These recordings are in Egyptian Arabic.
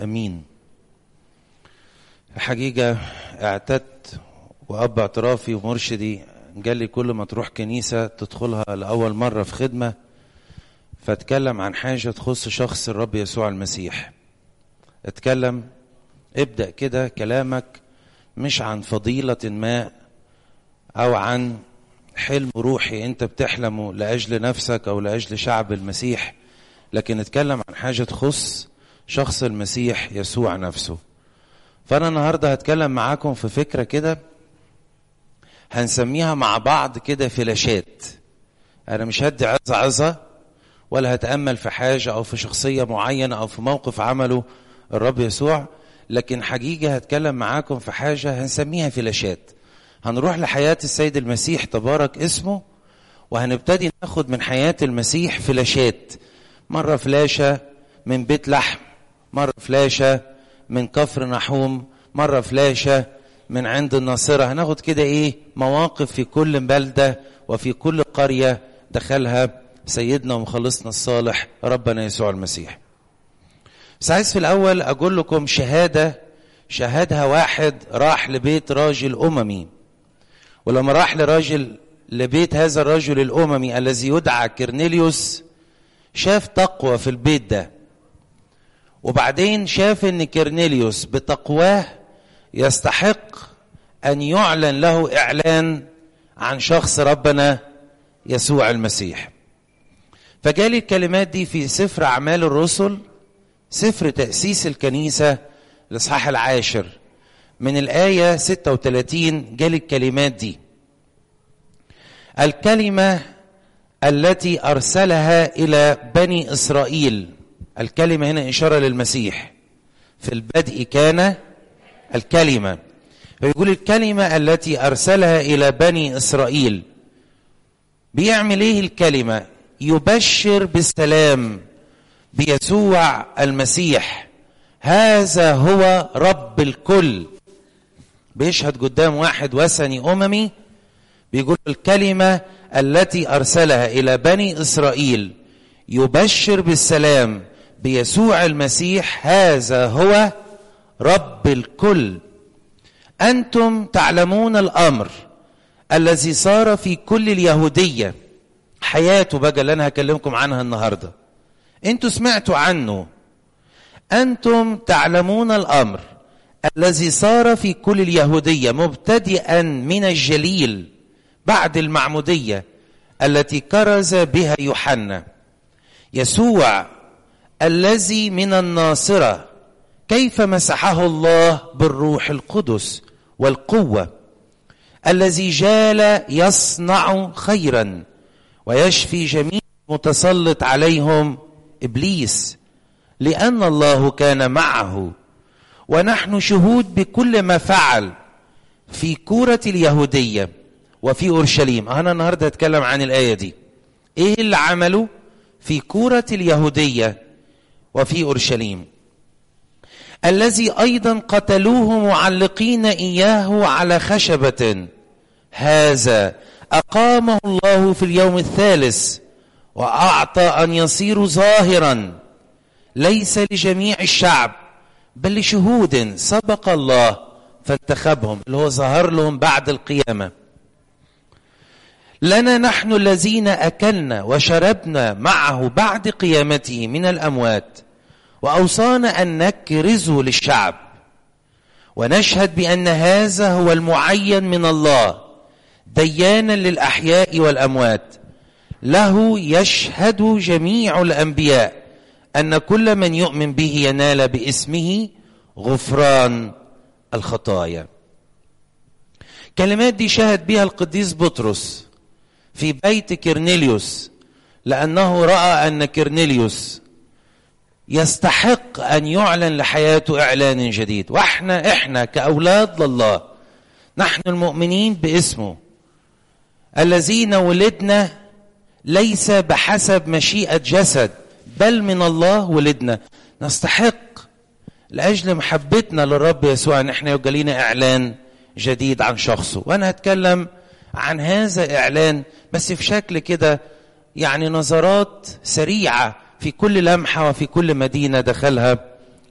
امين الحقيقه اعتدت واب اعترافي ومرشدي قال لي كل ما تروح كنيسه تدخلها لاول مره في خدمه فاتكلم عن حاجه تخص شخص الرب يسوع المسيح اتكلم ابدا كده كلامك مش عن فضيله ما او عن حلم روحي انت بتحلمه لاجل نفسك او لاجل شعب المسيح لكن اتكلم عن حاجه تخص شخص المسيح يسوع نفسه فانا النهارده هتكلم معاكم في فكره كده هنسميها مع بعض كده فلاشات انا مش هدي عظه عظه ولا هتامل في حاجه او في شخصيه معينه او في موقف عمله الرب يسوع لكن حقيقه هتكلم معاكم في حاجه هنسميها فلاشات هنروح لحياه السيد المسيح تبارك اسمه وهنبتدي ناخد من حياه المسيح فلاشات مره فلاشه من بيت لحم مره فلاشه من كفر نحوم مره فلاشه من عند الناصره هناخد كده ايه مواقف في كل بلده وفي كل قريه دخلها سيدنا ومخلصنا الصالح ربنا يسوع المسيح بس عايز في الاول اقول لكم شهاده شهدها واحد راح لبيت راجل اممي ولما راح لراجل لبيت هذا الرجل الاممي الذي يدعى كرنيليوس شاف تقوى في البيت ده وبعدين شاف ان كرنيليوس بتقواه يستحق ان يعلن له اعلان عن شخص ربنا يسوع المسيح فجالي الكلمات دي في سفر اعمال الرسل سفر تاسيس الكنيسه الاصحاح العاشر من الايه 36 جالي الكلمات دي الكلمه التي ارسلها الى بني اسرائيل الكلمه هنا اشاره للمسيح في البدء كان الكلمه فيقول الكلمه التي ارسلها الى بني اسرائيل بيعمل ايه الكلمه يبشر بالسلام بيسوع المسيح هذا هو رب الكل بيشهد قدام واحد وثني اممي بيقول الكلمه التي ارسلها الى بني اسرائيل يبشر بالسلام بيسوع المسيح هذا هو رب الكل انتم تعلمون الامر الذي صار في كل اليهوديه حياته بقى اللي انا هكلمكم عنها النهارده انتوا سمعتوا عنه انتم تعلمون الامر الذي صار في كل اليهوديه مبتدئا من الجليل بعد المعموديه التي كرز بها يوحنا يسوع الذي من الناصره كيف مسحه الله بالروح القدس والقوه الذي جال يصنع خيرا ويشفي جميع متسلط عليهم ابليس لان الله كان معه ونحن شهود بكل ما فعل في كوره اليهوديه وفي اورشليم انا النهارده هتكلم عن الايه دي ايه اللي عمله في كوره اليهوديه وفي اورشليم الذي ايضا قتلوه معلقين اياه على خشبه هذا اقامه الله في اليوم الثالث واعطى ان يصير ظاهرا ليس لجميع الشعب بل لشهود سبق الله فانتخبهم اللي هو ظهر لهم بعد القيامه لنا نحن الذين اكلنا وشربنا معه بعد قيامته من الاموات واوصانا ان نكرزه للشعب ونشهد بان هذا هو المعين من الله ديانا للاحياء والاموات له يشهد جميع الانبياء ان كل من يؤمن به ينال باسمه غفران الخطايا كلمات دي شهد بها القديس بطرس في بيت كرنيليوس لانه راى ان كرنيليوس يستحق ان يعلن لحياته اعلان جديد واحنا احنا كاولاد لله نحن المؤمنين باسمه الذين ولدنا ليس بحسب مشيئه جسد بل من الله ولدنا نستحق لاجل محبتنا للرب يسوع ان احنا يبقى لينا اعلان جديد عن شخصه وانا هتكلم عن هذا اعلان بس في شكل كده يعني نظرات سريعه في كل لمحه وفي كل مدينه دخلها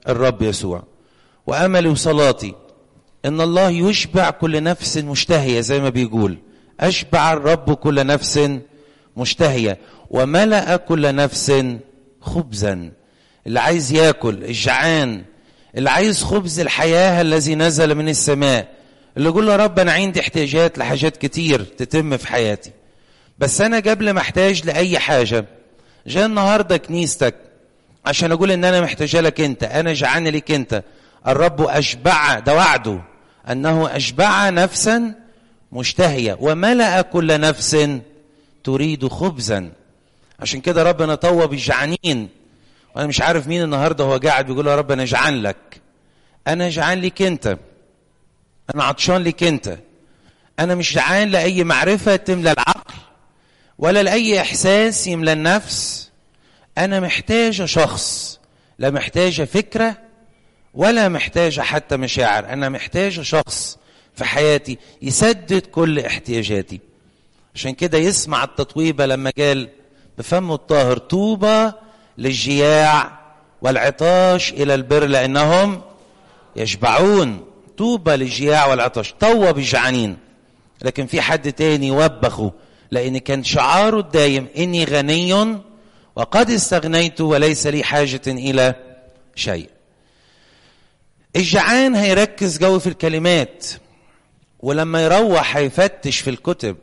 الرب يسوع وأملي وصلاتي إن الله يشبع كل نفس مشتهية زي ما بيقول أشبع الرب كل نفس مشتهية وملأ كل نفس خبزا اللي عايز ياكل الجعان اللي عايز خبز الحياة الذي نزل من السماء اللي يقول له رب أنا عندي احتياجات لحاجات كتير تتم في حياتي بس أنا قبل ما احتاج لأي حاجة جاء النهاردة كنيستك عشان أقول إن أنا محتاجة لك أنت أنا جعان لك أنت الرب أشبع ده وعده أنه أشبع نفسا مشتهية وملأ كل نفس تريد خبزا عشان كده ربنا طوب الجعانين وانا مش عارف مين النهارده هو قاعد بيقول يا رب انا جعان لك انا جعان ليك انت انا عطشان ليك انت انا مش جعان لاي معرفه تملى العقل ولا لاي احساس يملى النفس انا محتاجه شخص لا محتاجه فكره ولا محتاجه حتى مشاعر انا محتاجه شخص في حياتي يسدد كل احتياجاتي عشان كده يسمع التطويبه لما قال بفمه الطاهر طوبى للجياع والعطاش الى البر لانهم يشبعون طوبى للجياع والعطش طوب الجعانين لكن في حد تاني وبخه لان كان شعاره الدايم اني غني وقد استغنيت وليس لي حاجه الى شيء الجعان هيركز جو في الكلمات ولما يروح هيفتش في الكتب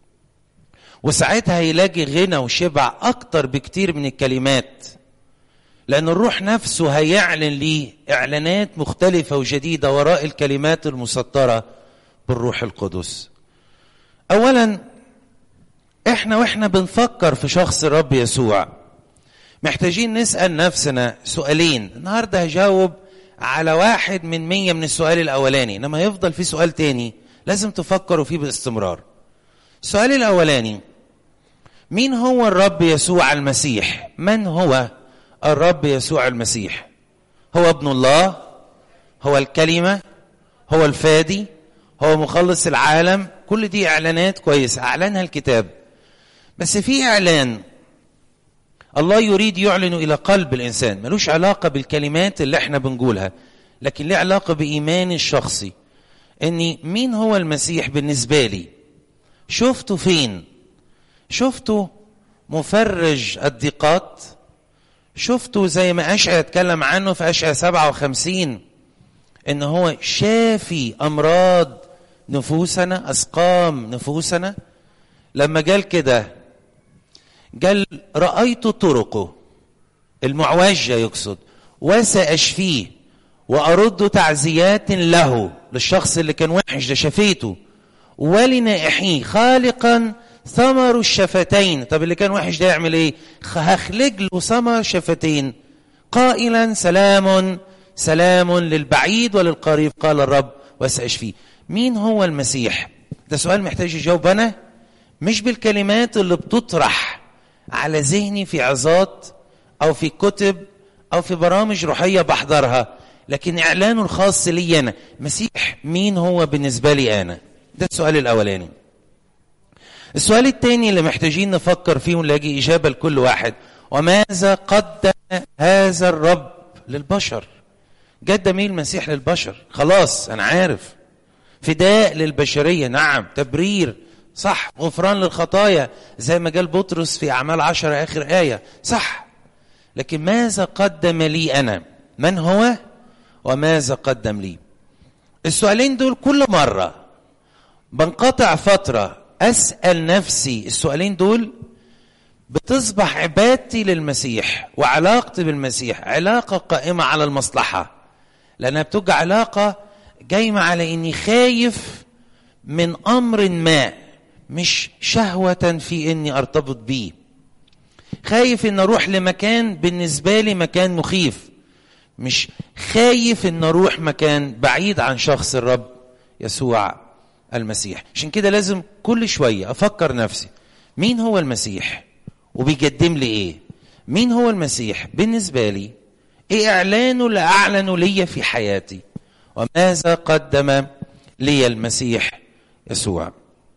وساعتها هيلاقي غنى وشبع اكتر بكتير من الكلمات لان الروح نفسه هيعلن ليه اعلانات مختلفه وجديده وراء الكلمات المسطره بالروح القدس اولا احنا واحنا بنفكر في شخص الرب يسوع محتاجين نسال نفسنا سؤالين النهارده هجاوب على واحد من مية من السؤال الاولاني انما يفضل في سؤال تاني لازم تفكروا فيه باستمرار السؤال الاولاني مين هو الرب يسوع المسيح من هو الرب يسوع المسيح هو ابن الله هو الكلمه هو الفادي هو مخلص العالم كل دي اعلانات كويسه اعلنها الكتاب بس في اعلان الله يريد يعلن الى قلب الانسان ملوش علاقه بالكلمات اللي احنا بنقولها لكن له علاقه بايماني الشخصي اني مين هو المسيح بالنسبه لي شفته فين شفته مفرج الضيقات شفته زي ما أشعيا اتكلم عنه في أشعيا 57 إن هو شافي أمراض نفوسنا أسقام نفوسنا لما قال كده قال رأيت طرقه المعوجة يقصد وسأشفيه وأرد تعزيات له للشخص اللي كان وحش ده شفيته ولنائحيه خالقا ثمر الشفتين طب اللي كان وحش ده يعمل ايه هخلق له ثمر شفتين قائلا سلام سلام للبعيد وللقريب قال الرب وسأشفيه مين هو المسيح ده سؤال محتاج يجاوب انا مش بالكلمات اللي بتطرح على ذهني في عظات او في كتب او في برامج روحيه بحضرها لكن اعلانه الخاص لي انا مسيح مين هو بالنسبه لي انا ده السؤال الاولاني السؤال الثاني اللي محتاجين نفكر فيه ونلاقي إجابة لكل واحد وماذا قدم هذا الرب للبشر قدم ايه المسيح للبشر خلاص أنا عارف فداء للبشرية نعم تبرير صح غفران للخطايا زي ما قال بطرس في أعمال عشرة آخر آية صح لكن ماذا قدم لي أنا من هو وماذا قدم لي السؤالين دول كل مرة بنقطع فترة أسأل نفسي السؤالين دول بتصبح عبادتي للمسيح وعلاقتي بالمسيح علاقة قائمة على المصلحة لأنها بتبقى علاقة جايمة على إني خايف من أمر ما مش شهوة في إني أرتبط بيه خايف إن أروح لمكان بالنسبة لي مكان مخيف مش خايف إن أروح مكان بعيد عن شخص الرب يسوع المسيح عشان كده لازم كل شوية أفكر نفسي مين هو المسيح وبيقدم لي إيه مين هو المسيح بالنسبة لي إيه إعلانه اللي أعلنه لي في حياتي وماذا قدم لي المسيح يسوع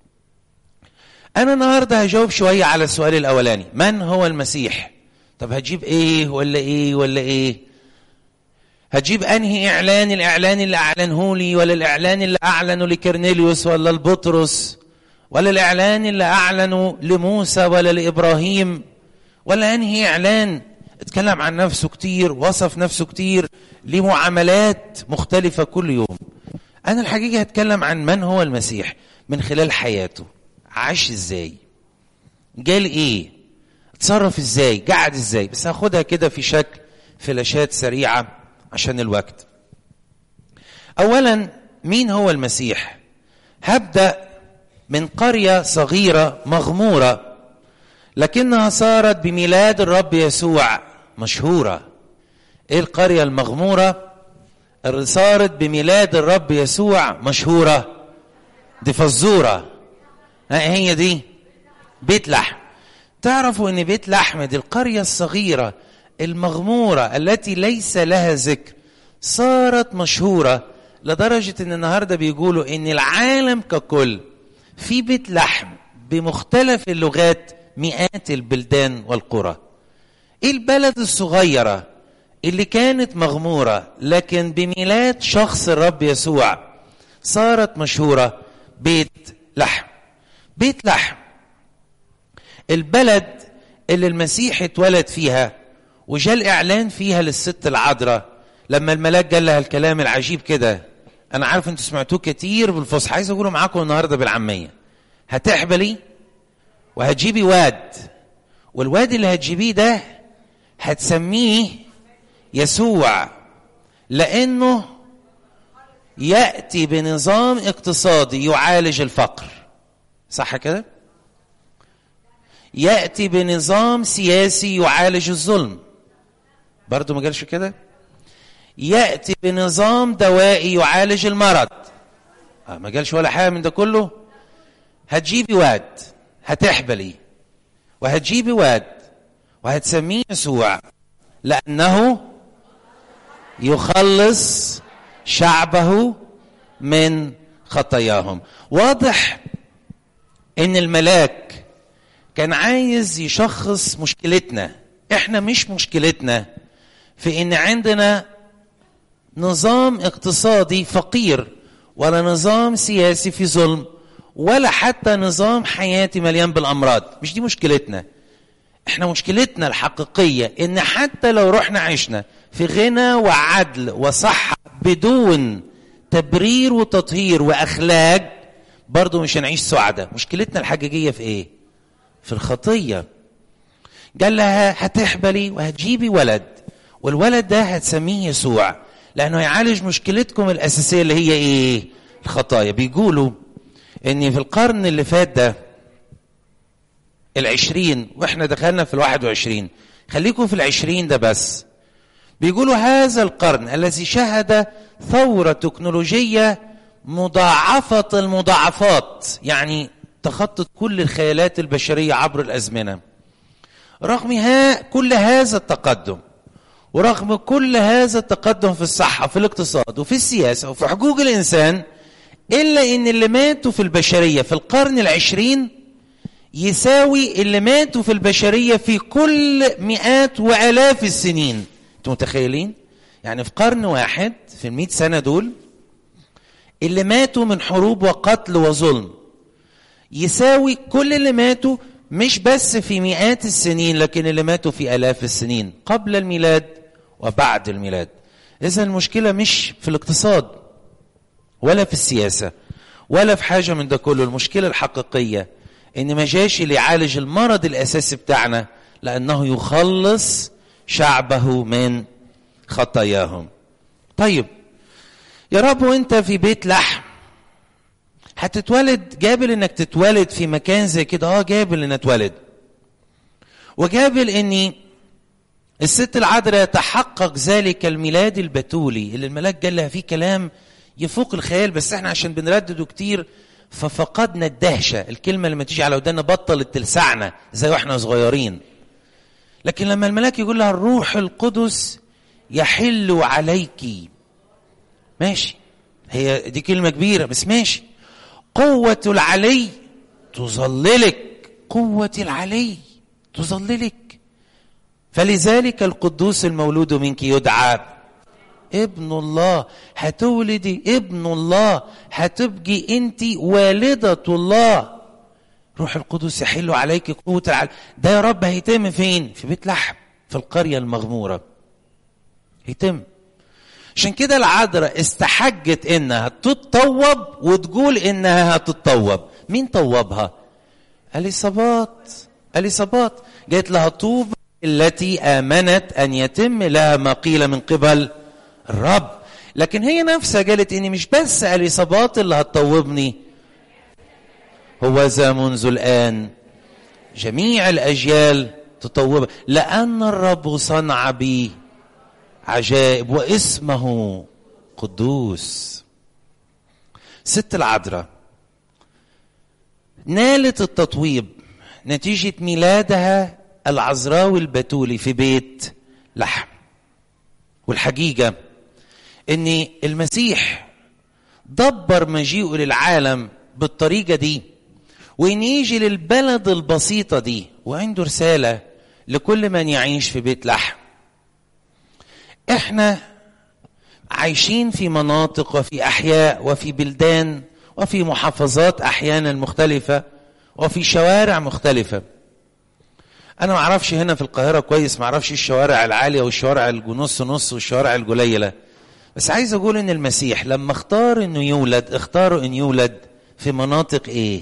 أنا النهاردة هجاوب شوية على السؤال الأولاني من هو المسيح طب هجيب إيه ولا إيه ولا إيه هتجيب انهي اعلان الاعلان اللي اعلنه لي ولا الاعلان اللي اعلنه لكرنيليوس ولا لبطرس ولا الاعلان اللي اعلنه لموسى ولا لابراهيم ولا انهي اعلان اتكلم عن نفسه كتير وصف نفسه كتير ليه معاملات مختلفه كل يوم انا الحقيقه هتكلم عن من هو المسيح من خلال حياته عاش ازاي قال ايه اتصرف ازاي قعد ازاي بس هاخدها كده في شكل فلاشات سريعه عشان الوقت اولا مين هو المسيح هبدا من قريه صغيره مغموره لكنها صارت بميلاد الرب يسوع مشهوره ايه القريه المغموره اللي صارت بميلاد الرب يسوع مشهوره دي فزوره هي دي بيت لحم تعرفوا ان بيت لحم دي القريه الصغيره المغموره التي ليس لها ذكر صارت مشهوره لدرجه ان النهارده بيقولوا ان العالم ككل في بيت لحم بمختلف اللغات مئات البلدان والقرى ايه البلد الصغيره اللي كانت مغموره لكن بميلاد شخص الرب يسوع صارت مشهوره بيت لحم بيت لحم البلد اللي المسيح اتولد فيها وجاء الاعلان فيها للست العذراء لما الملاك قال لها الكلام العجيب كده انا عارف انتوا سمعتوه كتير بالفصحى عايز اقوله معاكم النهارده بالعاميه هتحبلي وهتجيبي واد والواد اللي هتجيبيه ده هتسميه يسوع لانه ياتي بنظام اقتصادي يعالج الفقر صح كده ياتي بنظام سياسي يعالج الظلم برضه ما قالش كده ياتي بنظام دوائي يعالج المرض آه ما قالش ولا حاجه من ده كله هتجيبي واد هتحبلي وهتجيبي واد وهتسميه يسوع لانه يخلص شعبه من خطاياهم واضح ان الملاك كان عايز يشخص مشكلتنا احنا مش مشكلتنا في ان عندنا نظام اقتصادي فقير ولا نظام سياسي في ظلم ولا حتى نظام حياتي مليان بالامراض مش دي مشكلتنا احنا مشكلتنا الحقيقيه ان حتى لو رحنا عشنا في غنى وعدل وصحه بدون تبرير وتطهير واخلاق برضه مش هنعيش سعداء مشكلتنا الحقيقيه في ايه في الخطيه قال لها هتحبلي وهتجيبي ولد والولد ده هتسميه يسوع لانه يعالج مشكلتكم الاساسيه اللي هي ايه الخطايا بيقولوا ان في القرن اللي فات ده العشرين واحنا دخلنا في الواحد وعشرين خليكم في العشرين ده بس بيقولوا هذا القرن الذي شهد ثورة تكنولوجية مضاعفة المضاعفات يعني تخطت كل الخيالات البشرية عبر الأزمنة رغم ها كل هذا التقدم ورغم كل هذا التقدم في الصحة في الاقتصاد وفي السياسة وفي حقوق الإنسان إلا إن اللي ماتوا في البشرية في القرن العشرين يساوي اللي ماتوا في البشرية في كل مئات وآلاف السنين أنتم متخيلين؟ يعني في قرن واحد في المئة سنة دول اللي ماتوا من حروب وقتل وظلم يساوي كل اللي ماتوا مش بس في مئات السنين لكن اللي ماتوا في آلاف السنين قبل الميلاد وبعد الميلاد إذا المشكلة مش في الاقتصاد ولا في السياسة ولا في حاجة من ده كله المشكلة الحقيقية إن ما جاش اللي يعالج المرض الأساسي بتاعنا لأنه يخلص شعبه من خطاياهم طيب يا رب وانت في بيت لحم هتتولد جابل انك تتولد في مكان زي كده اه جابل ان اتولد وجابل اني الست العذراء يتحقق ذلك الميلاد البتولي اللي الملاك قال لها فيه كلام يفوق الخيال بس احنا عشان بنردده كتير ففقدنا الدهشة الكلمة لما تيجي على ودانا بطلت تلسعنا زي واحنا صغيرين لكن لما الملاك يقول لها الروح القدس يحل عليك ماشي هي دي كلمة كبيرة بس ماشي قوة العلي تظللك قوة العلي تظللك فلذلك القدوس المولود منك يدعى ابن الله هتولدي ابن الله هتبقي انت والدة الله روح القدس يحل عليك قوة العالم ده يا رب هيتم فين في بيت لحم في القرية المغمورة هيتم عشان كده العذراء استحجت انها تتطوب وتقول انها هتتطوب مين طوبها اليصابات اليصابات قالت لها طوب التي امنت ان يتم لها ما قيل من قبل الرب لكن هي نفسها قالت اني مش بس اليصابات اللي هتطوبني هو ذا منذ الان جميع الاجيال تطوب لان الرب صنع بي عجائب واسمه قدوس ست العذراء نالت التطويب نتيجة ميلادها العذراوي البتولي في بيت لحم والحقيقة ان المسيح دبر مجيئه للعالم بالطريقة دي وان يجي للبلد البسيطة دي وعنده رسالة لكل من يعيش في بيت لحم احنا عايشين في مناطق وفي احياء وفي بلدان وفي محافظات احيانا مختلفه وفي شوارع مختلفه انا ما اعرفش هنا في القاهره كويس ما اعرفش الشوارع العاليه والشوارع النص نص والشوارع القليله بس عايز اقول ان المسيح لما اختار انه يولد اختاره ان يولد في مناطق ايه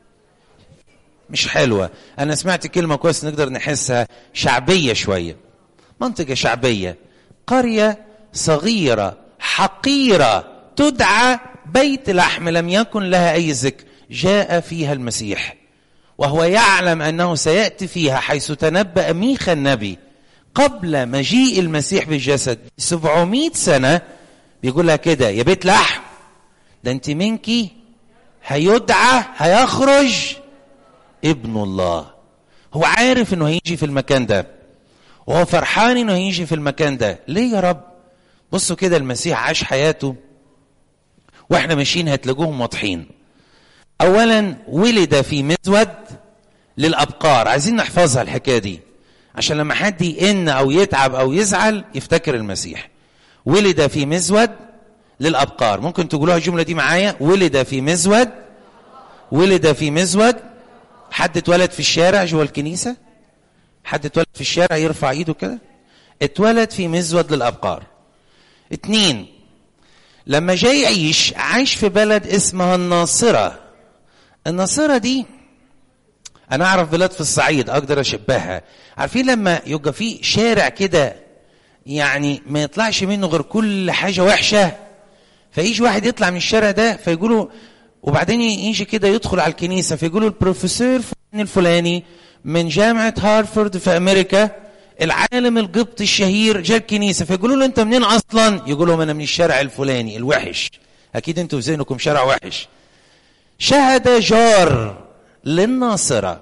مش حلوه انا سمعت كلمه كويس نقدر نحسها شعبيه شويه منطقه شعبيه قريه صغيره حقيره تدعى بيت لحم لم يكن لها اي ذكر جاء فيها المسيح وهو يعلم انه سياتي فيها حيث تنبا ميخا النبي قبل مجيء المسيح بالجسد 700 سنه بيقول لها كده يا بيت لحم ده انت منكي هيدعى هيخرج ابن الله هو عارف انه هيجي في المكان ده وهو فرحان انه هيجي في المكان ده ليه يا رب بصوا كده المسيح عاش حياته واحنا ماشيين هتلاقوهم واضحين اولا ولد في مزود للابقار عايزين نحفظها الحكايه دي عشان لما حد يئن او يتعب او يزعل يفتكر المسيح ولد في مزود للابقار ممكن تقولوها الجمله دي معايا ولد في مزود ولد في مزود حد اتولد في الشارع جوه الكنيسه حد اتولد في الشارع يرفع ايده كده اتولد في مزود للابقار اتنين لما جاي يعيش عايش في بلد اسمها الناصرة الناصرة دي أنا أعرف بلاد في الصعيد أقدر أشبهها عارفين لما يبقى في شارع كده يعني ما يطلعش منه غير كل حاجة وحشة فيجي واحد يطلع من الشارع ده فيقولوا وبعدين يجي كده يدخل على الكنيسة فيقولوا البروفيسور فلان الفلاني من جامعة هارفارد في أمريكا العالم القبطي الشهير جاء الكنيسة فيقولوا له أنت منين أصلا يقول لهم أنا من الشارع الفلاني الوحش أكيد أنتوا في ذهنكم شارع وحش شهد جار للناصرة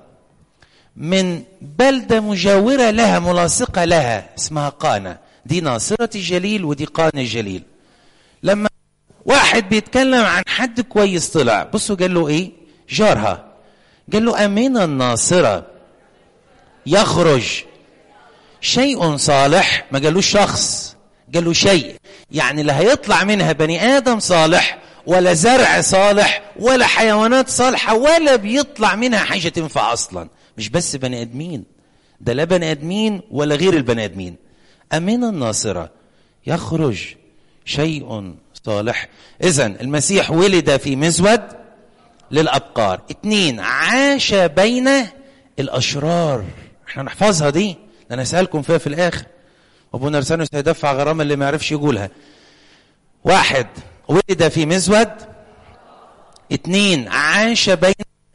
من بلدة مجاورة لها ملاصقة لها اسمها قانا دي ناصرة الجليل ودي قانا الجليل لما واحد بيتكلم عن حد كويس طلع بصوا قال له ايه جارها قال له أمين الناصرة يخرج شيء صالح ما قالوش شخص قالوا شيء يعني لا هيطلع منها بني آدم صالح ولا زرع صالح ولا حيوانات صالحة ولا بيطلع منها حاجة تنفع أصلا مش بس بني آدمين ده لا بني آدمين ولا غير البني آدمين أمين الناصرة يخرج شيء صالح إذا المسيح ولد في مزود للأبقار اتنين عاش بين الأشرار احنا نحفظها دي انا اسالكم فيها في الاخر ابونا ارسانوس هيدفع غرامه اللي ما يعرفش يقولها واحد ولد في مزود اتنين عاش بين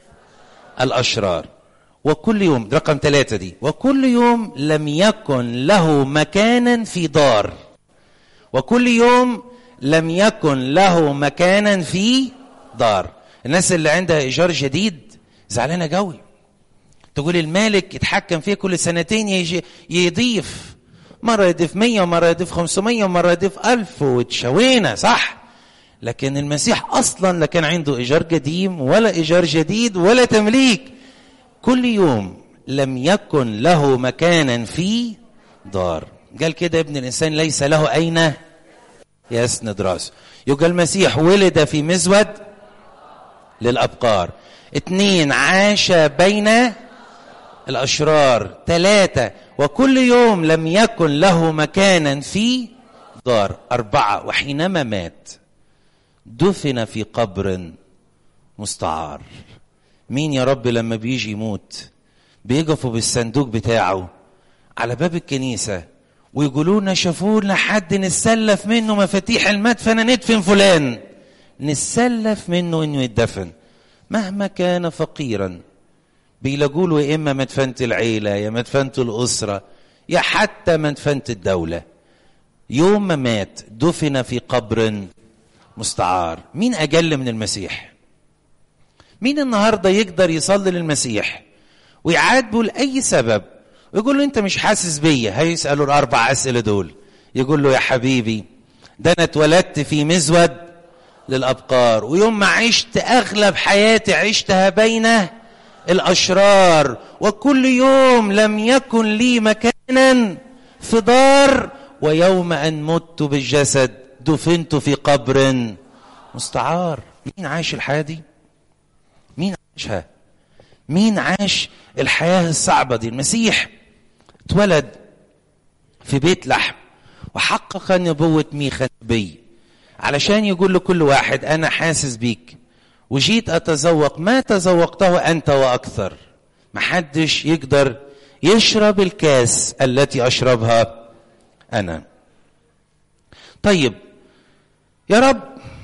الاشرار وكل يوم رقم ثلاثة دي وكل يوم لم يكن له مكانا في دار وكل يوم لم يكن له مكانا في دار الناس اللي عندها ايجار جديد زعلانه قوي تقول المالك يتحكم فيه كل سنتين يجي يضيف مرة يضيف مية ومرة يضيف خمسمية ومرة يضيف ألف وتشوينا صح لكن المسيح أصلا لا كان عنده إيجار قديم ولا إيجار جديد ولا تمليك كل يوم لم يكن له مكانا في دار قال كده ابن الإنسان ليس له أين يسند راسه يبقى المسيح ولد في مزود للأبقار اتنين عاش بين الأشرار ثلاثة وكل يوم لم يكن له مكانا في دار أربعة وحينما مات دفن في قبر مستعار مين يا رب لما بيجي يموت بيقفوا بالصندوق بتاعه على باب الكنيسة ويقولوا لنا شافوا لنا حد نتسلف منه مفاتيح المدفن ندفن فلان نتسلف منه انه يدفن مهما كان فقيرا بيلاقوا له يا اما مدفنة العيلة يا مدفنة الأسرة يا حتى مدفنة الدولة يوم ما مات دفن في قبر مستعار مين أجل من المسيح مين النهارده يقدر يصلي للمسيح ويعاتبه لأي سبب ويقول له أنت مش حاسس بيا هيسألوا الأربع أسئلة دول يقول له يا حبيبي ده أنا اتولدت في مزود للأبقار ويوم ما عشت أغلب حياتي عشتها بين الأشرار وكل يوم لم يكن لي مكانا في دار ويوم أن مت بالجسد دفنت في قبر مستعار مين عاش الحياة دي مين عاشها مين عاش الحياة الصعبة دي المسيح اتولد في بيت لحم وحقق نبوة ميخا النبي علشان يقول لكل واحد أنا حاسس بيك وجيت أتذوق ما تذوقته أنت وأكثر محدش يقدر يشرب الكاس التي أشربها أنا طيب يا رب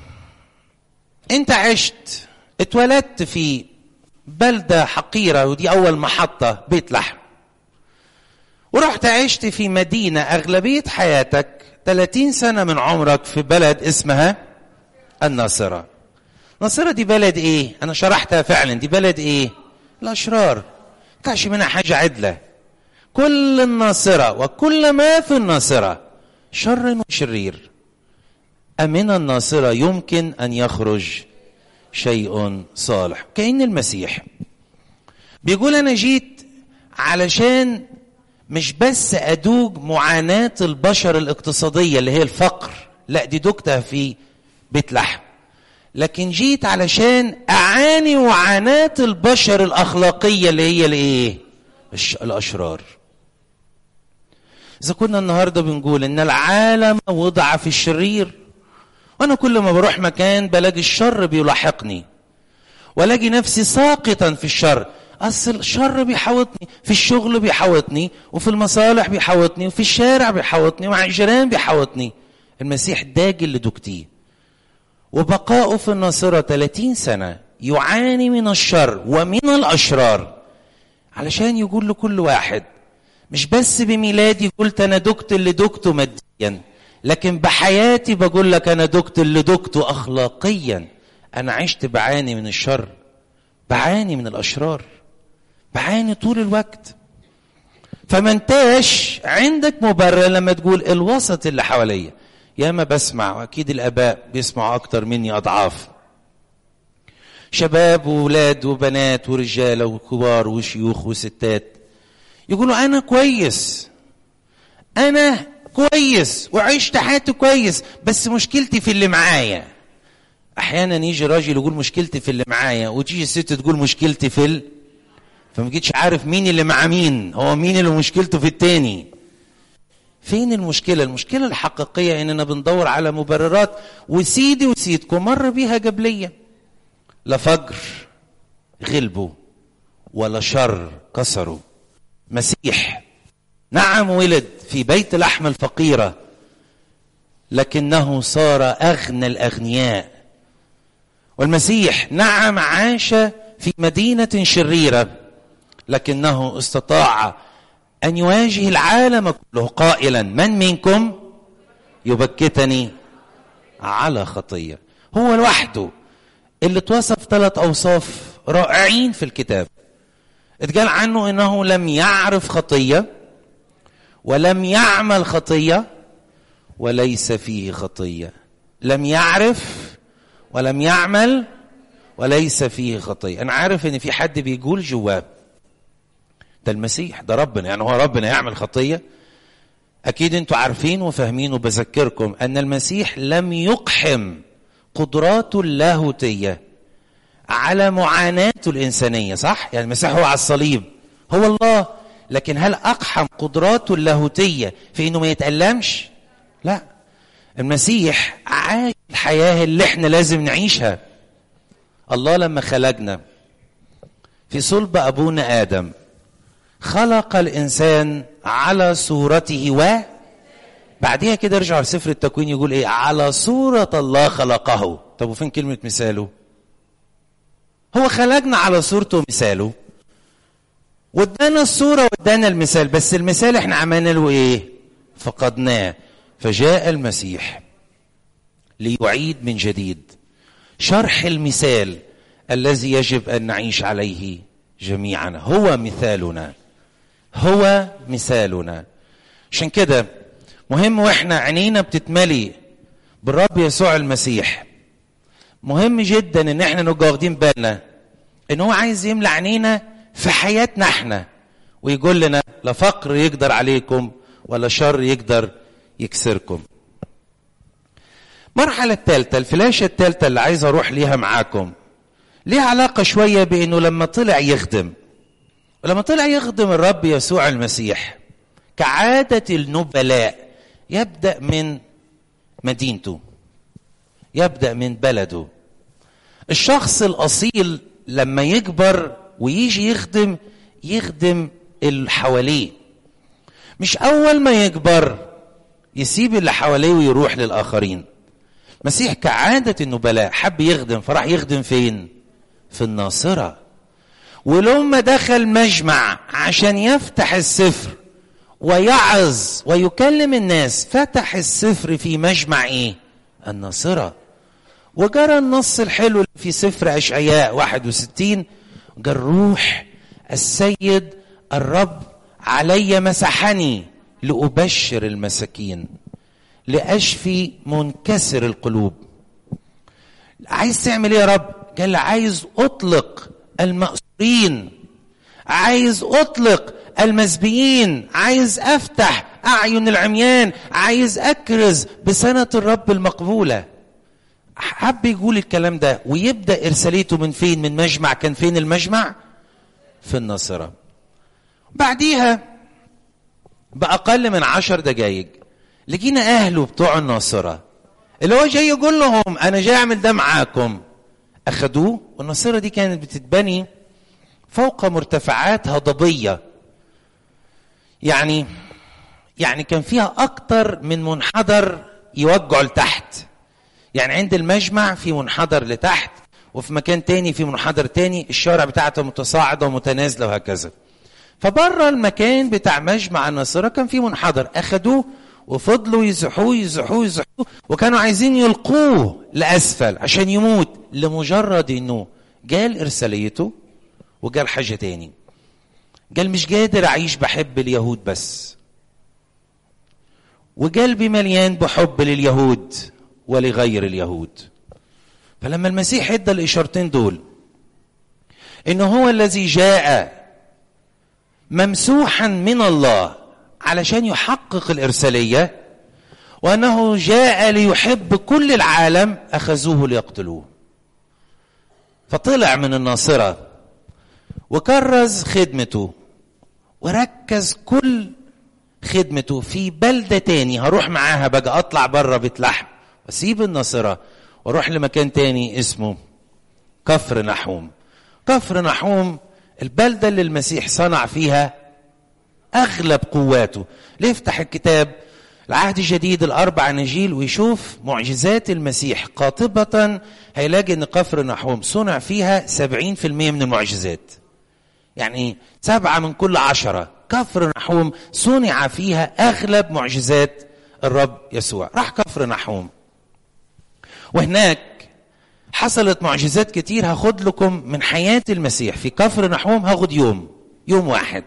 أنت عشت اتولدت في بلدة حقيرة ودي أول محطة بيت لحم ورحت عشت في مدينة أغلبية حياتك 30 سنة من عمرك في بلد اسمها الناصرة الناصرة دي بلد ايه انا شرحتها فعلا دي بلد ايه الاشرار كاش منها حاجة عدلة كل الناصرة وكل ما في الناصرة شر وشرير أمن الناصرة يمكن أن يخرج شيء صالح كأن المسيح بيقول أنا جيت علشان مش بس أدوج معاناة البشر الاقتصادية اللي هي الفقر لا دي دكتها في بيت لحم لكن جيت علشان أعاني معاناة البشر الأخلاقية اللي هي الإيه؟ الأشرار إذا كنا النهاردة بنقول إن العالم وضع في الشرير وأنا كل ما بروح مكان بلاقي الشر بيلاحقني ولاقي نفسي ساقطا في الشر أصل الشر بيحوطني في الشغل بيحوطني وفي المصالح بيحوطني وفي الشارع بيحوطني ومع الجيران بيحوطني المسيح داج اللي دكتيه وبقاؤه في الناصرة 30 سنة يعاني من الشر ومن الأشرار علشان يقول لكل واحد مش بس بميلادي قلت أنا دكت اللي دكته ماديا لكن بحياتي بقول لك أنا دكت اللي دكته أخلاقيا أنا عشت بعاني من الشر بعاني من الأشرار بعاني طول الوقت فما انتاش عندك مبرر لما تقول الوسط اللي حواليا ياما بسمع واكيد الاباء بيسمعوا اكتر مني اضعاف شباب وولاد وبنات ورجاله وكبار وشيوخ وستات يقولوا انا كويس انا كويس وعشت حياتي كويس بس مشكلتي في اللي معايا احيانا يجي راجل يقول مشكلتي في اللي معايا وتيجي الست تقول مشكلتي في ال... فما جيتش عارف مين اللي مع مين هو مين اللي مشكلته في التاني فين المشكلة؟ المشكلة الحقيقية إننا بندور على مبررات وسيدي وسيدكم مر بيها قبلية لا فجر غلبوا ولا شر كسروا مسيح نعم ولد في بيت لحم الفقيرة لكنه صار أغنى الأغنياء والمسيح نعم عاش في مدينة شريرة لكنه استطاع أن يواجه العالم كله قائلا من منكم يبكتني على خطية هو لوحده اللي اتوصف ثلاث أوصاف رائعين في الكتاب اتقال عنه انه لم يعرف خطيه ولم يعمل خطيه وليس فيه خطيه لم يعرف ولم يعمل وليس فيه خطيه انا عارف ان في حد بيقول جواه ده المسيح ده ربنا يعني هو ربنا يعمل خطيه اكيد انتوا عارفين وفاهمين وبذكركم ان المسيح لم يقحم قدراته اللاهوتيه على معاناته الانسانيه صح يعني المسيح هو على الصليب هو الله لكن هل اقحم قدراته اللاهوتيه في انه ما يتالمش لا المسيح عاش الحياه اللي احنا لازم نعيشها الله لما خلقنا في صلب ابونا ادم خلق الانسان على صورته و بعديها كده ارجع لسفر التكوين يقول ايه على صورة الله خلقه طب وفين كلمة مثاله هو خلقنا على صورته ومثاله وادانا الصورة وادانا المثال بس المثال احنا عملنا له ايه فقدناه فجاء المسيح ليعيد من جديد شرح المثال الذي يجب ان نعيش عليه جميعا هو مثالنا هو مثالنا عشان كده مهم واحنا عينينا بتتملي بالرب يسوع المسيح مهم جدا ان احنا نبقى واخدين بالنا ان هو عايز يملى عينينا في حياتنا احنا ويقول لنا لا فقر يقدر عليكم ولا شر يقدر يكسركم المرحلة الثالثة الفلاشة الثالثة اللي عايز اروح ليها معاكم ليها علاقة شوية بانه لما طلع يخدم ولما طلع يخدم الرب يسوع المسيح كعادة النبلاء يبدأ من مدينته يبدأ من بلده الشخص الأصيل لما يكبر ويجي يخدم يخدم اللي حواليه مش أول ما يكبر يسيب اللي حواليه ويروح للآخرين مسيح كعادة النبلاء حب يخدم فراح يخدم فين في الناصرة ولما دخل مجمع عشان يفتح السفر ويعظ ويكلم الناس فتح السفر في مجمع ايه الناصرة وجرى النص الحلو في سفر أشعياء 61 قال روح السيد الرب علي مسحني لأبشر المساكين لأشفي منكسر القلوب عايز تعمل ايه يا رب قال عايز أطلق المأسورين عايز أطلق المسبيين عايز أفتح أعين العميان عايز أكرز بسنة الرب المقبولة حب يقول الكلام ده ويبدأ إرساليته من فين من مجمع كان فين المجمع في الناصرة بعديها بأقل من عشر دقايق لقينا أهله بتوع الناصرة اللي هو جاي يقول لهم أنا جاي أعمل ده معاكم أخدوه والناصرة دي كانت بتتبني فوق مرتفعات هضبية يعني يعني كان فيها أكتر من منحدر يوجعوا لتحت يعني عند المجمع في منحدر لتحت وفي مكان تاني في منحدر تاني الشارع بتاعته متصاعدة ومتنازلة وهكذا فبره المكان بتاع مجمع الناصرة كان في منحدر أخدوه وفضلوا يزحوه يزحوه يزحوه وكانوا عايزين يلقوه لأسفل عشان يموت لمجرد إنه جال إرساليته وقال حاجة تاني قال مش قادر أعيش بحب اليهود بس وقلبي مليان بحب لليهود ولغير اليهود فلما المسيح ادى الإشارتين دول إنه هو الذي جاء ممسوحا من الله علشان يحقق الإرسالية وأنه جاء ليحب كل العالم أخذوه ليقتلوه فطلع من الناصرة وكرز خدمته وركز كل خدمته في بلدة تاني هروح معاها بقى أطلع بره بيت لحم وأسيب الناصرة وأروح لمكان تاني اسمه كفر نحوم كفر نحوم البلدة اللي المسيح صنع فيها أغلب قواته ليفتح الكتاب العهد الجديد الأربع نجيل ويشوف معجزات المسيح قاطبة هيلاقي أن كفر نحوم صنع فيها سبعين في المية من المعجزات يعني سبعة من كل عشرة كفر نحوم صنع فيها أغلب معجزات الرب يسوع راح كفر نحوم وهناك حصلت معجزات كتير هاخد لكم من حياة المسيح في كفر نحوم هاخد يوم يوم واحد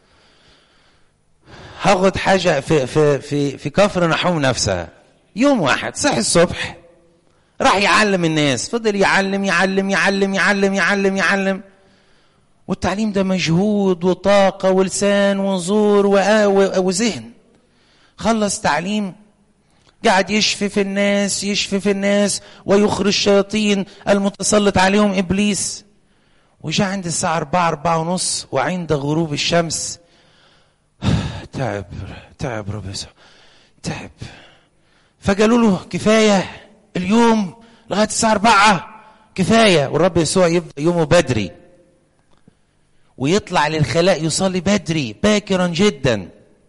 هاخد حاجة في في في في كفر نحوم نفسها يوم واحد صحي الصبح راح يعلم الناس فضل يعلم يعلم يعلم يعلم يعلم يعلم والتعليم ده مجهود وطاقة ولسان ونزور وذهن خلص تعليم قاعد يشفي في الناس يشفي في الناس ويخرج الشياطين المتسلط عليهم ابليس وجاء عند الساعة أربعة أربعة ونص وعند غروب الشمس تعب تعب رب يسوع تعب فقالوا له كفاية اليوم لغاية الساعة أربعة كفاية والرب يسوع يبدأ يومه بدري ويطلع للخلاء يصلي بدري باكرا جدا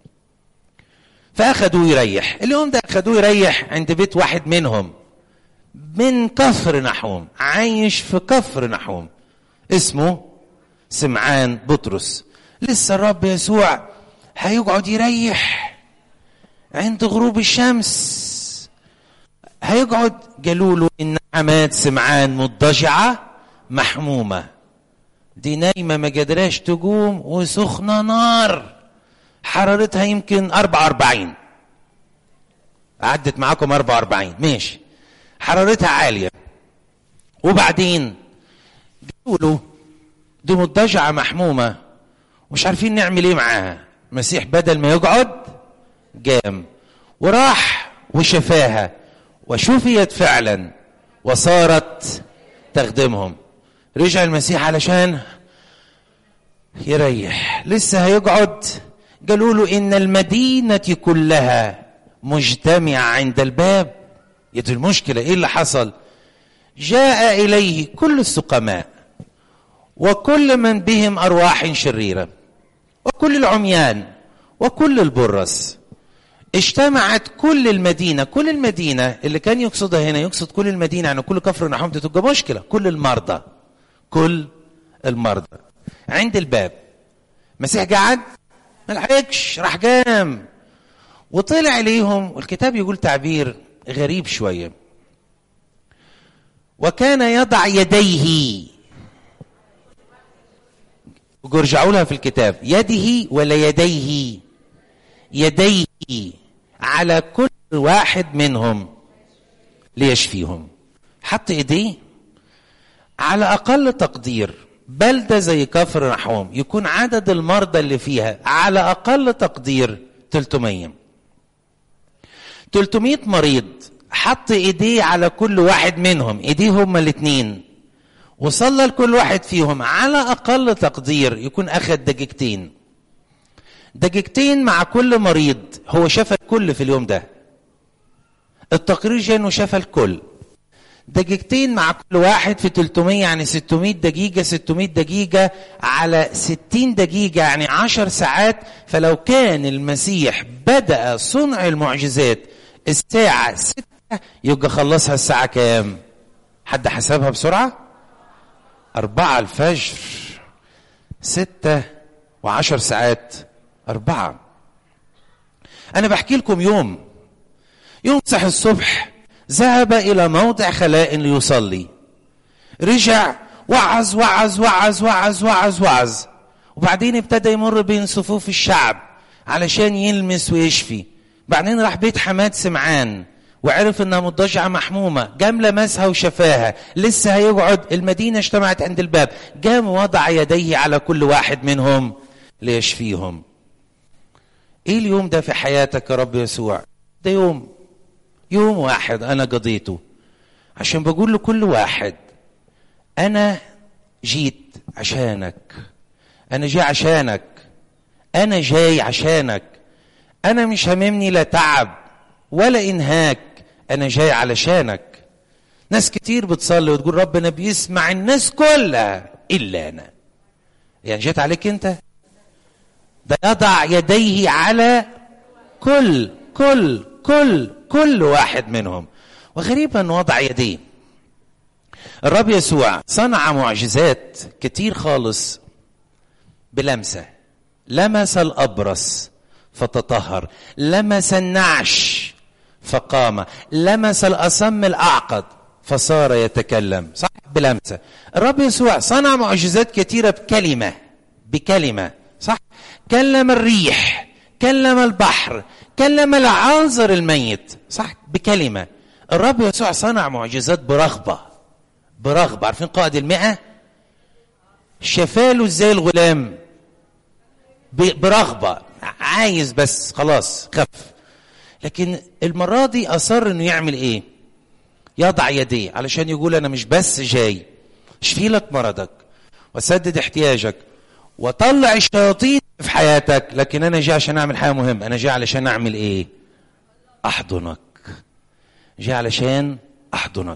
فأخذوه يريح اليوم ده أخذوه يريح عند بيت واحد منهم من كفر نحوم عايش في كفر نحوم اسمه سمعان بطرس لسه الرب يسوع هيقعد يريح عند غروب الشمس هيقعد قالوا له ان حماد سمعان مضجعه محمومه دي نايمه ما قدراش تقوم وسخنه نار حرارتها يمكن 44 عدت معاكم 44 ماشي حرارتها عاليه وبعدين قالوا له دي مضجعه محمومه مش عارفين نعمل ايه معاها المسيح بدل ما يقعد قام وراح وشفاها وشفيت فعلا وصارت تخدمهم رجع المسيح علشان يريح لسه هيقعد قالوا له ان المدينه كلها مجتمعه عند الباب يدي المشكله ايه اللي حصل جاء اليه كل السقماء وكل من بهم ارواح شريره وكل العميان وكل البرص اجتمعت كل المدينة كل المدينة اللي كان يقصدها هنا يقصد كل المدينة يعني كل كفر نحوم تبقى مشكلة كل المرضى كل المرضى عند الباب مسيح قعد ما لحقش راح قام وطلع عليهم والكتاب يقول تعبير غريب شوية وكان يضع يديه ارجعوا لها في الكتاب يده ولا يديه يديه على كل واحد منهم ليشفيهم حط ايديه على اقل تقدير بلده زي كفر نحوم يكون عدد المرضى اللي فيها على اقل تقدير 300 300 مريض حط ايديه على كل واحد منهم ايديه هما الاثنين وصلى لكل واحد فيهم على اقل تقدير يكون اخذ دقيقتين دقيقتين مع كل مريض هو شفى الكل في اليوم ده التقرير جاي انه شفى الكل دقيقتين مع كل واحد في 300 يعني 600 دقيقة 600 دقيقة على 60 دقيقة يعني 10 ساعات فلو كان المسيح بدأ صنع المعجزات الساعة 6 يبقى خلصها الساعة كام؟ حد حسبها بسرعة؟ أربعة الفجر ستة وعشر ساعات أربعة أنا بحكي لكم يوم يوم صح الصبح ذهب إلى موضع خلاء ليصلي رجع وعظ وعظ وعظ وعظ وعظ وعظ وبعدين ابتدى يمر بين صفوف الشعب علشان يلمس ويشفي بعدين راح بيت حماد سمعان وعرف انها مضجعه محمومه قام لمسها وشفاها لسه هيقعد المدينه اجتمعت عند الباب قام وضع يديه على كل واحد منهم ليشفيهم ايه اليوم ده في حياتك يا رب يسوع ده يوم يوم واحد انا قضيته عشان بقول لكل واحد انا جيت عشانك انا جاي عشانك انا جاي عشانك انا مش هممني لا تعب ولا انهاك انا جاي علشانك ناس كتير بتصلي وتقول ربنا بيسمع الناس كلها الا انا يعني جيت عليك انت ده يضع يديه على كل كل كل كل واحد منهم وغريبا انه وضع يديه الرب يسوع صنع معجزات كتير خالص بلمسه لمس الابرص فتطهر لمس النعش فقام لمس الأصم الأعقد فصار يتكلم صح بلمسة الرب يسوع صنع معجزات كثيرة بكلمة بكلمة صح كلم الريح كلم البحر كلم العنزر الميت صح بكلمة الرب يسوع صنع معجزات برغبة برغبة عارفين قائد المئة شفاله ازاي الغلام برغبة عايز بس خلاص خف لكن المرة دي أصر إنه يعمل إيه؟ يضع يديه علشان يقول أنا مش بس جاي اشفي لك مرضك وسدد احتياجك وطلع الشياطين في حياتك لكن أنا جاي عشان أعمل حاجة مهمة أنا جاي علشان أعمل إيه؟ أحضنك جاي علشان أحضنك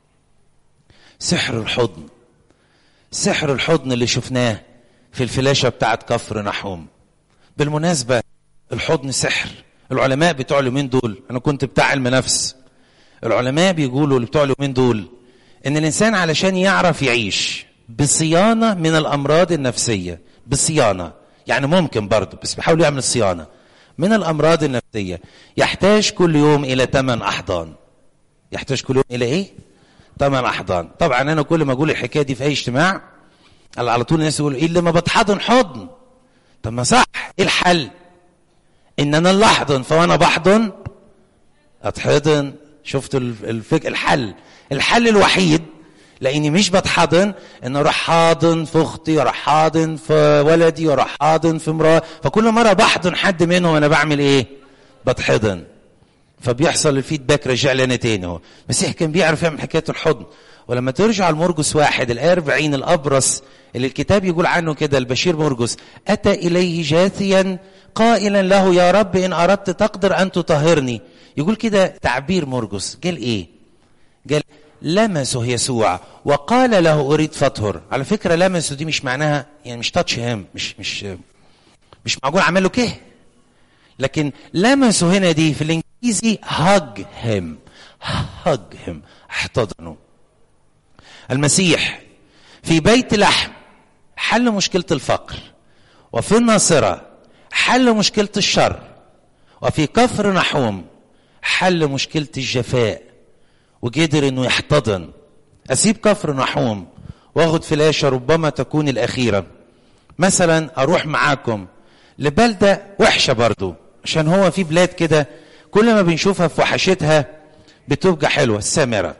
سحر الحضن سحر الحضن اللي شفناه في الفلاشة بتاعت كفر نحوم بالمناسبة الحضن سحر العلماء بتوع اليومين دول أنا كنت بتاع علم نفس العلماء بيقولوا اللي بتوع اليومين دول إن الإنسان علشان يعرف يعيش بصيانة من الأمراض النفسية بصيانة يعني ممكن برضه بس بيحاول يعمل صيانة من الأمراض النفسية يحتاج كل يوم إلى ثمان أحضان يحتاج كل يوم إلى إيه؟ ثمان أحضان طبعا أنا كل ما أقول الحكاية دي في أي اجتماع على طول الناس يقولوا إيه اللي ما بتحضن حضن طب ما صح إيه الحل؟ إن أنا اللي أحضن فوأنا بحضن أتحضن شفت الفك... الحل الحل الوحيد لاني مش بتحضن ان اروح حاضن في اختي واروح حاضن في ولدي واروح حاضن في امراه فكل مره بحضن حد منهم انا بعمل ايه بتحضن فبيحصل الفيدباك رجع لنا تاني هو المسيح كان بيعرف يعمل حكايه الحضن ولما ترجع المرجس واحد الايه 40 الابرص اللي الكتاب يقول عنه كده البشير مرجس اتى اليه جاثيا قائلا له يا رب ان اردت تقدر ان تطهرني يقول كده تعبير مرجس قال ايه قال لمسه يسوع وقال له اريد فطهر على فكره لمسه دي مش معناها يعني مش تاتش هام مش مش مش معقول عمل له كده لكن لمسه هنا دي في الانجليزي هج هيم هج هيم احتضنه المسيح في بيت لحم حل مشكله الفقر وفي الناصره حل مشكله الشر وفي كفر نحوم حل مشكله الجفاء وقدر انه يحتضن اسيب كفر نحوم واخد فلاشه ربما تكون الاخيره مثلا اروح معاكم لبلده وحشه برضو عشان هو في بلاد كده كل ما بنشوفها في وحشتها بتبقى حلوه السامره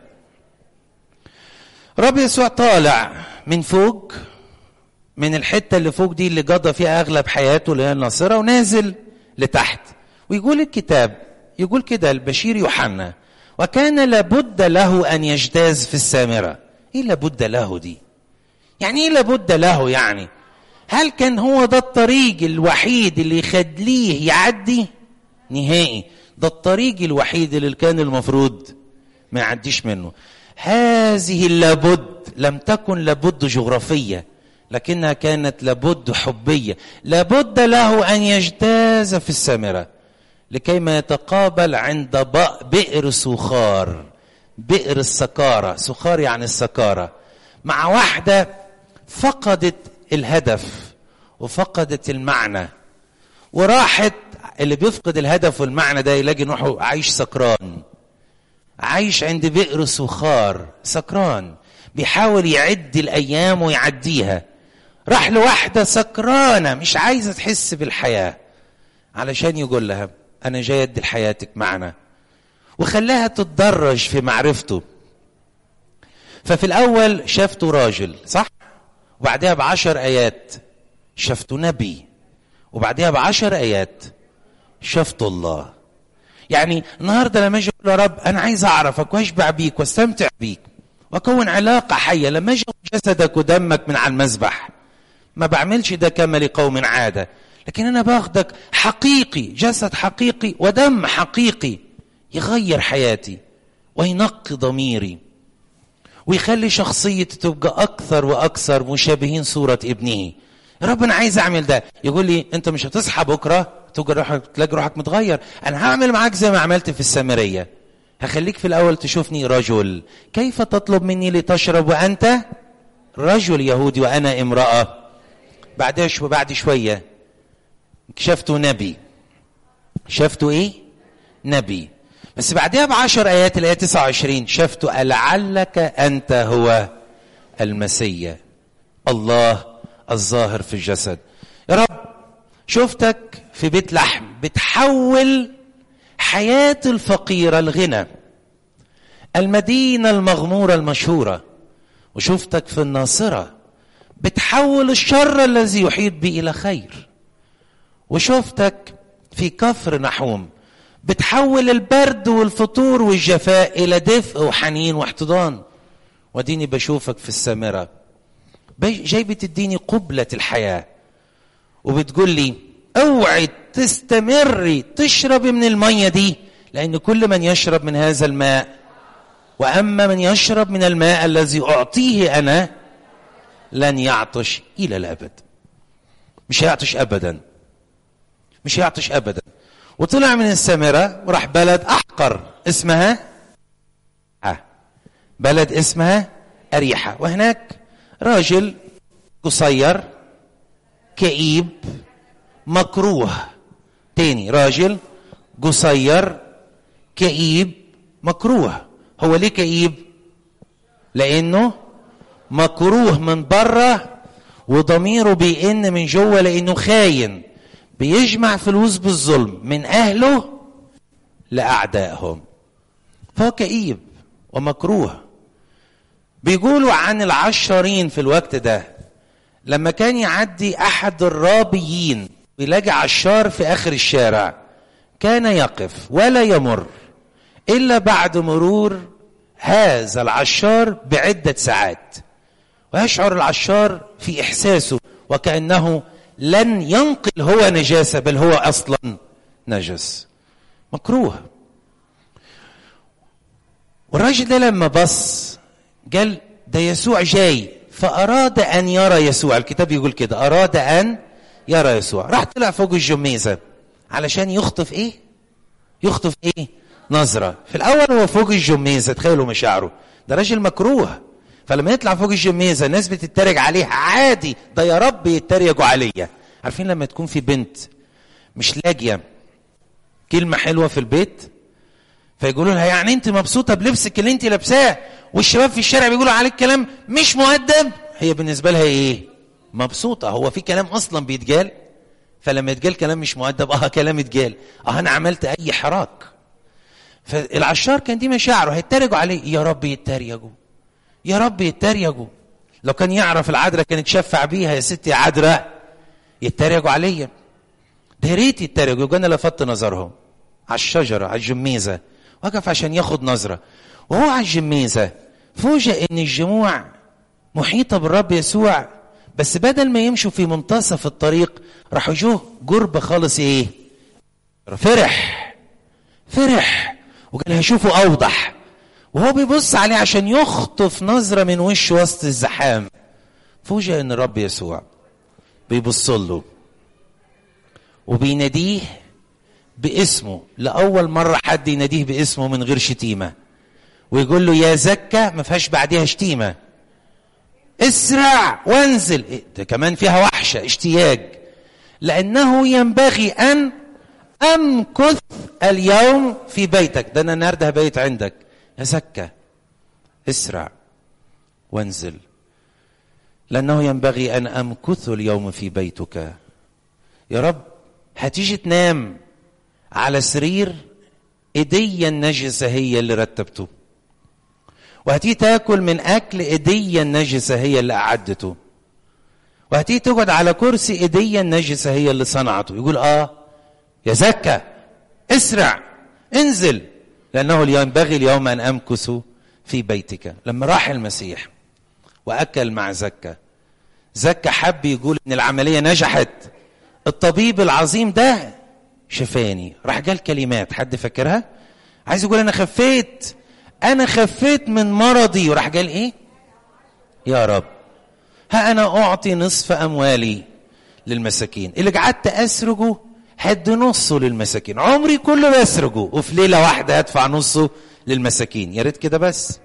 رب يسوع طالع من فوق من الحته اللي فوق دي اللي قضى فيها اغلب حياته اللي هي الناصره ونازل لتحت ويقول الكتاب يقول كده البشير يوحنا وكان لابد له ان يجتاز في السامره ايه لابد له دي يعني ايه لابد له يعني هل كان هو ده الطريق الوحيد اللي يخليه يعدي نهائي ده الطريق الوحيد اللي كان المفروض ما يعديش منه هذه اللابد لم تكن لابد جغرافيه لكنها كانت لابد حبيه لابد له ان يجتاز في السامره لكي ما يتقابل عند بئر سخار بئر السكارة سخار يعني السكارة مع واحدة فقدت الهدف وفقدت المعنى وراحت اللي بيفقد الهدف والمعنى ده يلاقي نوحه عايش سكران عايش عند بئر سخار سكران بيحاول يعد الأيام ويعديها راح لواحدة سكرانة مش عايزة تحس بالحياة علشان يقول لها أنا جاي أدي لحياتك معنى وخلاها تتدرج في معرفته ففي الأول شافته راجل صح؟ وبعدها بعشر آيات شافته نبي وبعدها بعشر آيات شافته الله يعني النهارده لما اجي اقول يا رب انا عايز اعرفك واشبع بيك واستمتع بيك واكون علاقه حيه لما اجي جسدك ودمك من على المذبح ما بعملش ده كما لقوم عاده لكن انا باخدك حقيقي جسد حقيقي ودم حقيقي يغير حياتي وينقي ضميري ويخلي شخصيتي تبقى اكثر واكثر مشابهين صوره ابنه يا رب انا عايز اعمل ده يقول لي انت مش هتصحى بكره تلقى روحك تلاقي روحك متغير انا هعمل معاك زي ما عملت في السامريه هخليك في الاول تشوفني رجل كيف تطلب مني لتشرب وانت رجل يهودي وانا امراه بعدها شو بعد شويه شفته نبي شفته ايه نبي بس بعدها بعشر ايات الايه 29 شفته لعلك انت هو المسيا الله الظاهر في الجسد يا رب شفتك في بيت لحم بتحول حياة الفقيرة الغنى المدينة المغمورة المشهورة وشفتك في الناصرة بتحول الشر الذي يحيط بي إلى خير وشفتك في كفر نحوم بتحول البرد والفطور والجفاء الى دفء وحنين واحتضان وديني بشوفك في السامره جاي بتديني قبله الحياه وبتقول لي اوعي تستمري تشربي من الميه دي لان كل من يشرب من هذا الماء واما من يشرب من الماء الذي اعطيه انا لن يعطش الى الابد مش هيعطش ابدا مش هيعطش ابدا وطلع من السامره وراح بلد احقر اسمها بلد اسمها اريحه وهناك راجل قصير كئيب مكروه تاني راجل قصير كئيب مكروه هو ليه كئيب لانه مكروه من بره وضميره بيئن من جوه لانه خاين بيجمع فلوس بالظلم من اهله لاعدائهم فهو كئيب ومكروه بيقولوا عن العشارين في الوقت ده لما كان يعدي احد الرابيين ويلاقي عشار في اخر الشارع كان يقف ولا يمر الا بعد مرور هذا العشار بعده ساعات ويشعر العشار في احساسه وكانه لن ينقل هو نجاسه بل هو اصلا نجس مكروه والراجل ده لما بص قال ده يسوع جاي فأراد أن يرى يسوع الكتاب يقول كده أراد أن يرى يسوع راح طلع فوق الجميزة علشان يخطف إيه يخطف إيه نظرة في الأول هو فوق الجميزة تخيلوا مشاعره ده راجل مكروه فلما يطلع فوق الجميزة الناس بتتريق عليه عادي ده يا رب يتريقوا عليا عارفين لما تكون في بنت مش لاقية كلمة حلوة في البيت فيقولوا لها يعني انت مبسوطة بلبسك اللي انت لابساه والشباب في الشارع بيقولوا عليك كلام مش مؤدب هي بالنسبة لها ايه مبسوطة هو في كلام اصلا بيتقال فلما يتقال كلام مش مؤدب اه كلام يتقال اه انا عملت اي حراك فالعشار كان دي مشاعره هيتريقوا عليه يا رب يتريقوا يا رب يتريقوا لو كان يعرف العذراء كانت تشفع بيها يا ستي يا عذراء يتريقوا عليا ده يا ريت يتريقوا يبقى انا لفت نظرهم على الشجره على الجميزه وقف عشان ياخد نظره وهو على الجميزه فوجئ ان الجموع محيطه بالرب يسوع بس بدل ما يمشوا في منتصف الطريق راحوا جوه جربه خالص ايه فرح فرح وقال هشوفه اوضح وهو بيبص عليه عشان يخطف نظره من وش وسط الزحام فوجئ ان الرب يسوع بيبص له وبيناديه باسمه لأول مرة حد يناديه باسمه من غير شتيمة ويقول له يا زكا ما فيهاش بعدها شتيمة اسرع وانزل إيه ده كمان فيها وحشة اشتياق لأنه ينبغي أن أمكث اليوم في بيتك ده أنا النهاردة بيت عندك يا زكا اسرع وانزل لأنه ينبغي أن أمكث اليوم في بيتك يا رب هتيجي تنام على سرير ايديا النجسة هي اللي رتبته وهتيجي تاكل من اكل ايديا النجسة هي اللي اعدته وهتيجي تقعد على كرسي ايديا النجسة هي اللي صنعته يقول اه يا زكا اسرع انزل لانه ينبغي اليوم ان امكث في بيتك لما راح المسيح واكل مع زكا زكا حب يقول ان العمليه نجحت الطبيب العظيم ده شفاني راح قال كلمات حد فاكرها عايز يقول انا خفيت انا خفيت من مرضي وراح قال ايه يا رب ها انا اعطي نصف اموالي للمساكين اللي قعدت اسرجه هد نصه للمساكين عمري كله بسرجه وفي ليله واحده هدفع نصه للمساكين يا ريت كده بس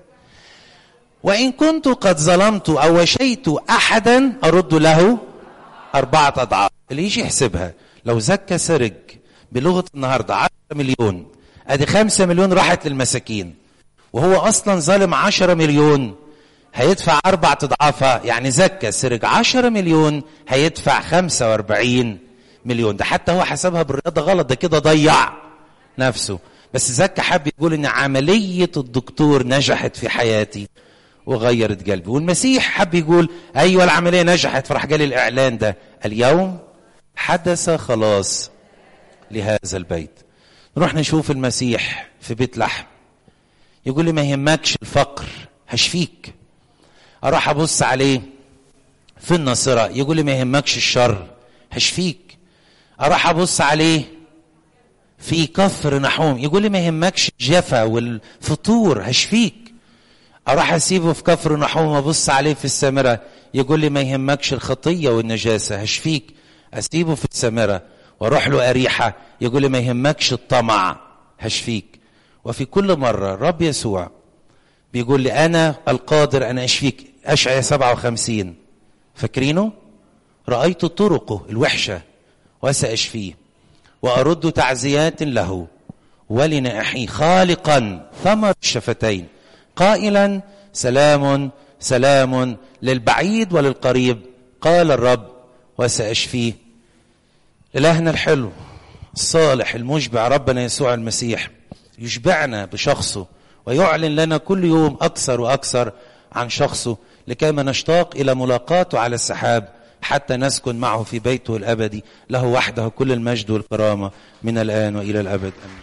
وان كنت قد ظلمت او وشيت احدا ارد له اربعه اضعاف اللي يجي يحسبها لو زكى سرج بلغه النهارده 10 مليون ادي 5 مليون راحت للمساكين وهو اصلا ظالم 10 مليون هيدفع اربع اضعافها يعني زكى سرق 10 مليون هيدفع 45 مليون ده حتى هو حسبها بالرياضه غلط ده كده ضيع نفسه بس زكى حب يقول ان عمليه الدكتور نجحت في حياتي وغيرت قلبي والمسيح حب يقول ايوه العمليه نجحت فراح جالي الاعلان ده اليوم حدث خلاص لهذا البيت نروح نشوف المسيح في بيت لحم يقول لي ما يهمكش الفقر هشفيك اروح ابص عليه في الناصره يقول لي ما يهمكش الشر هشفيك اروح ابص عليه في كفر نحوم يقول لي ما يهمكش الجفا والفطور هشفيك اروح اسيبه في كفر نحوم وابص عليه في السامره يقول لي ما يهمكش الخطيه والنجاسه هشفيك اسيبه في السامره واروح له اريحه يقول لي ما يهمكش الطمع هشفيك وفي كل مره الرب يسوع بيقول لي انا القادر ان اشفيك اشعيا 57 فاكرينه رايت طرقه الوحشه وساشفيه وارد تعزيات له ولنائحيه خالقا ثمر الشفتين قائلا سلام سلام للبعيد وللقريب قال الرب وساشفيه الهنا الحلو الصالح المشبع ربنا يسوع المسيح يشبعنا بشخصه ويعلن لنا كل يوم اكثر واكثر عن شخصه لكيما نشتاق الى ملاقاته على السحاب حتى نسكن معه في بيته الابدي له وحده كل المجد والكرامه من الان والى الابد امين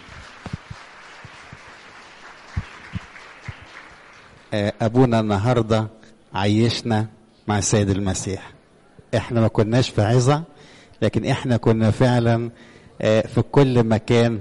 ابونا النهارده عيشنا مع السيد المسيح احنا ما كناش في عظه لكن احنا كنا فعلا في كل مكان